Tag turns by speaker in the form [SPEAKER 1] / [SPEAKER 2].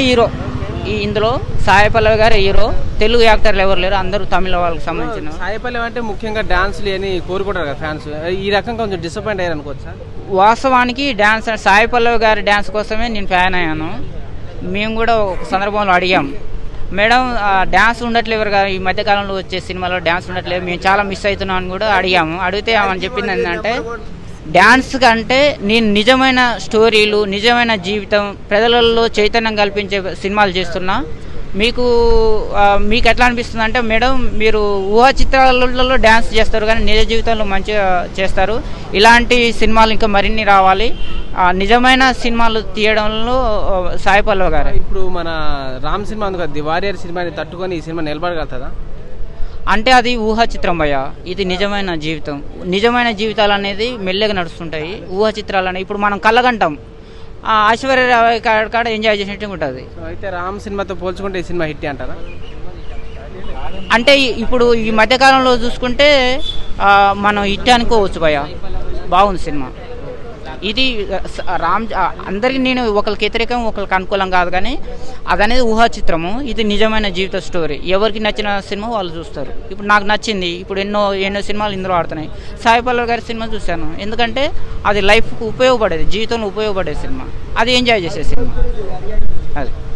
[SPEAKER 1] hero ఈ ఇందులో సాయి పల్లవి గారు హీరో తెలుగు యాక్టర్లు ఎవరు లేరు అందరూ తమిళ వాళ్ళకి సంబంధించిన
[SPEAKER 2] సాయిపల్లి అంటే ముఖ్యంగా డాన్స్లు అని కోరుకుంటారు కదా ఫ్యాన్స్ ఈ రకంగా కొంచెం డిసప్పాయింట్ అయ్యారు అనుకోవచ్చా
[SPEAKER 1] వాస్తవానికి డ్యాన్స్ సాయి పల్లవి గారి డ్యాన్స్ కోసమే నేను ఫ్యాన్ అయ్యాను మేము కూడా ఒక సందర్భంలో అడిగాం మేడం ఆ డ్యాన్స్ ఉండట్లేదు ఎవరు గారు ఈ మధ్యకాలంలో వచ్చే సినిమాలో డ్యాన్స్ ఉండట్లేదు మేము చాలా మిస్ అవుతున్నాం అని కూడా అడిగాము అడిగితే ఆమె చెప్పింది ఏంటంటే డ్యాన్స్ కంటే నేను నిజమైన స్టోరీలు నిజమైన జీవితం ప్రజలలో చైతన్యం కల్పించే సినిమాలు చేస్తున్నా మీకు ఆ, మీకు ఎట్లా అనిపిస్తుంది అంటే మేడం మీరు ఊహా చిత్రాలలో డ్యాన్స్ చేస్తారు కానీ నిజ జీవితంలో మంచిగా చేస్తారు ఇలాంటి సినిమాలు ఇంకా మరిన్ని రావాలి ఆ, నిజమైన సినిమాలు తీయడంలో ఆ, సాయి పల్లవి గారు
[SPEAKER 2] ఇప్పుడు మన రామ్ సినిమా ఉంది కదా ది వారియర్ సినిమాని తట్టుకొని ఈ సినిమా నిలబడగలుగుతుందా
[SPEAKER 1] అంటే అది ఊహా చిత్రం భయ్య ఇది నిజమైన జీవితం నిజమైన జీవితాలు అనేది మెల్లగా నడుస్తుంటాయి ఊహా చిత్రాలు అనేవి ఇప్పుడు మనం కళ్ళగంటాం ఆ, ఐశ్వర్య రాయ్ కాడ కాడ ఎంజాయ్ చేసినట్టు ఉంటుంది
[SPEAKER 2] సో అయితే రామ్ సినిమాతో పోల్చుకుంటే ఈ సినిమా హిట్ అంటారా
[SPEAKER 1] అంటే ఈ- ఇప్పుడు ఈ మధ్యకాలంలో చూసుకుంటే ఆ, మనం హిట్ అనుకోవచ్చు భయ బాగుంది సినిమా ఇది ఆ, స- రామ్ ఆ, అందరికీ నేను ఒకరికి వ్యతిరేకం ఒకరికి అనుకూలం కాదు కానీ అదనేది ఊహా చిత్రము ఇది నిజమైన జీవిత స్టోరీ ఎవరికి నచ్చిన సినిమా వాళ్ళు చూస్తారు ఇప్పుడు నాకు నచ్చింది ఇప్పుడు ఎన్నో ఎన్నో సినిమాలు ఇందులో ఆడుతున్నాయి సాయి పల్లవి గారి సినిమా చూశాను ఎందుకంటే అది లైఫ్కు ఉపయోగపడేది జీవితంలో ఉపయోగపడే సినిమా అది ఎంజాయ్ చేసే సినిమా అది